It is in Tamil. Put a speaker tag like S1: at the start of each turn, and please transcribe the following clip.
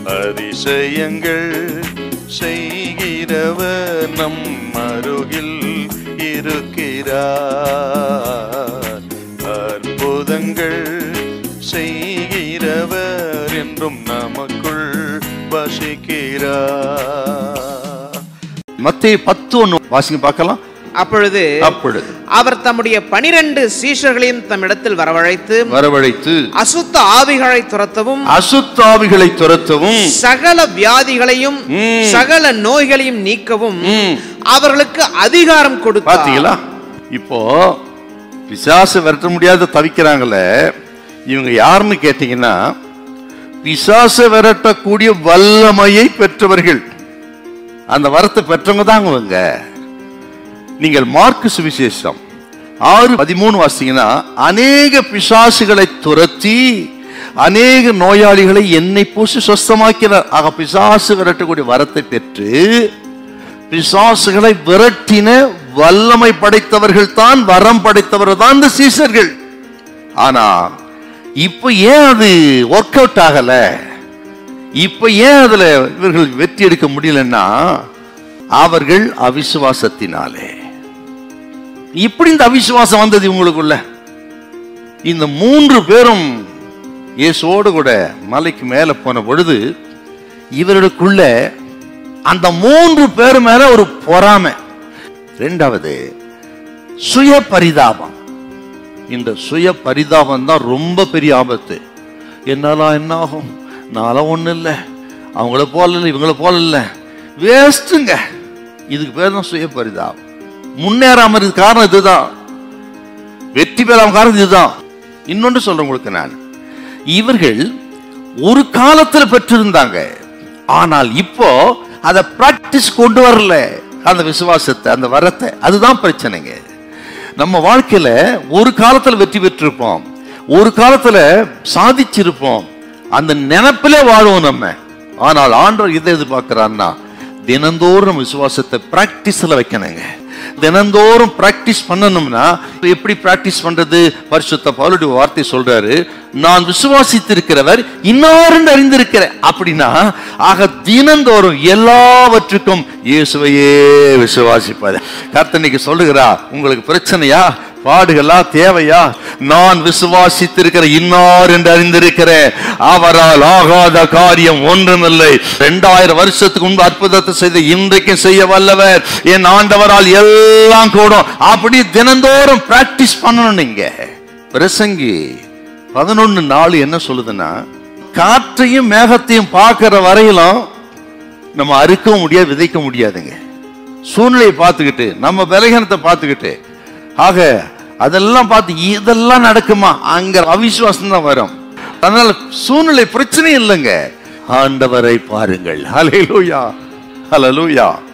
S1: அதிசயங்கள் செய்கிறவர் நம் அருகில் இருக்கிறார் அற்புதங்கள் செய்கிறவர் என்றும் நமக்குள் வசிக்கிறார்
S2: மத்திய பத்து ஒன்று வாசிங்க பார்க்கலாம்
S3: அப்பொழுது
S2: அப்பொழுது
S3: அவர் தம்முடைய பனிரெண்டு சீஷர்களையும் தம்மிடத்தில் வரவழைத்து
S2: வரவழைத்து
S3: அசுத்த ஆவிகளை துரத்தவும்
S2: அசுத்தாவிகளை துரத்தவும்
S3: சகல வியாதிகளையும்
S2: ம்.
S3: சகல நோய்களையும் நீக்கவும்
S2: ம்.
S3: அவர்களுக்கு அதிகாரம் கொடுத்தார்
S2: பாத்தீங்களா இப்போ பிசாசு விரட்ட முடியாத தவிக்கிறாங்களே இவங்க யாருன்னு கேட்டீங்கன்னா பிசாசு விரட்டக்கூடிய வல்லமையை பெற்றவர்கள் அந்த வரத்தை பெற்றவங்க தான் இவங்க நீங்கள் மார்க்கு சுவிசேஷம் ஆறு பதிமூணு வாசிங்கன்னா அநேக பிசாசுகளை துரத்தி அநேக நோயாளிகளை என்னை பூசி சொஸ்தமாக்கினார் ஆக பிசாசு விரட்டக்கூடிய வரத்தை பெற்று பிசாசுகளை விரட்டின வல்லமை படைத்தவர்கள் தான் வரம் படைத்தவர்கள் தான் இந்த சீசர்கள் ஆனா இப்ப ஏன் அது ஒர்க் அவுட் ஆகல இப்ப ஏன் அதுல இவர்கள் வெற்றி எடுக்க முடியலன்னா அவர்கள் அவிசுவாசத்தினாலே இப்படி இந்த அவிசுவாசம் வந்தது இவங்களுக்குள்ள இந்த மூன்று பேரும் இயேசுவோடு கூட மலைக்கு மேல போன பொழுது இவர்களுக்குள்ள அந்த மூன்று பேர் மேல ஒரு பொறாமை ரெண்டாவது சுய பரிதாபம் இந்த சுய பரிதாபம் தான் ரொம்ப பெரிய ஆபத்து என்னாலாம் என்ன ஆகும் நான்லாம் ஒன்றும் இல்லை அவங்கள போல இல்லை இவங்கள போல இல்லை வேஸ்ட்டுங்க இதுக்கு பேர் தான் சுய பரிதாபம் முன்னேறாம இருக்க காரணம் இதுதான் வெற்றி பெறாம காரணம் இதுதான் இன்னொன்று சொல்றேன் உங்களுக்கு நான் இவர்கள் ஒரு காலத்துல பெற்றிருந்தாங்க ஆனால் இப்போ அதை பிராக்டிஸ் கொண்டு வரல அந்த விசுவாசத்தை அந்த வரத்தை அதுதான் பிரச்சனைங்க நம்ம வாழ்க்கையில ஒரு காலத்துல வெற்றி பெற்றிருப்போம் ஒரு காலத்துல சாதிச்சிருப்போம் அந்த நினைப்பிலே வாழுவோம் நம்ம ஆனால் ஆண்டவர் இதை எதிர்பார்க்கிறான்னா தினந்தோறும் நம்ம விசுவாசத்தை பிராக்டிஸ்ல வைக்கணுங்க தினந்தோறும் பிராக்டிஸ் பண்ணணும்னா எப்படி பிராக்டிஸ் பண்றது பரிசுத்த பவுலுடைய வார்த்தை சொல்றாரு நான் விசுவாசித்திருக்கிறவர் இன்னாருன்னு அறிந்திருக்கிறேன் அப்படின்னா ஆக தினந்தோறும் எல்லாவற்றுக்கும் இயேசுவையே விசுவாசிப்பது கர்த்தனைக்கு சொல்லுகிறா உங்களுக்கு பிரச்சனையா பாடுகளா தேவையா நான் விசுவாசித்திருக்கிற இன்னார் என்று அறிந்திருக்கிறேன் அவரால் ஆகாத காரியம் ஒன்றுமில்லை ரெண்டாயிரம் வருஷத்துக்கு முன்பு அற்புதத்தை செய்த இன்றைக்கும் செய்ய வல்லவர் என் ஆண்டவரால் எல்லாம் கூடும் அப்படி தினந்தோறும் பிராக்டிஸ் பண்ணணும் நீங்க பிரசங்கி பதினொன்னு நாலு என்ன சொல்லுதுன்னா காற்றையும் மேகத்தையும் பார்க்கிற வரையிலும் நம்ம அறுக்கவும் முடியாது விதைக்க முடியாதுங்க சூழ்நிலையை பார்த்துக்கிட்டு நம்ம பலகீனத்தை பார்த்துக்கிட்டு ஆக அதெல்லாம் பார்த்து இதெல்லாம் நடக்குமா அங்க அவிசுவாசம் தான் வரும் அதனால சூழ்நிலை பிரச்சனை இல்லைங்க ஆண்டவரை பாருங்கள் ஹalleluya ஹalleluya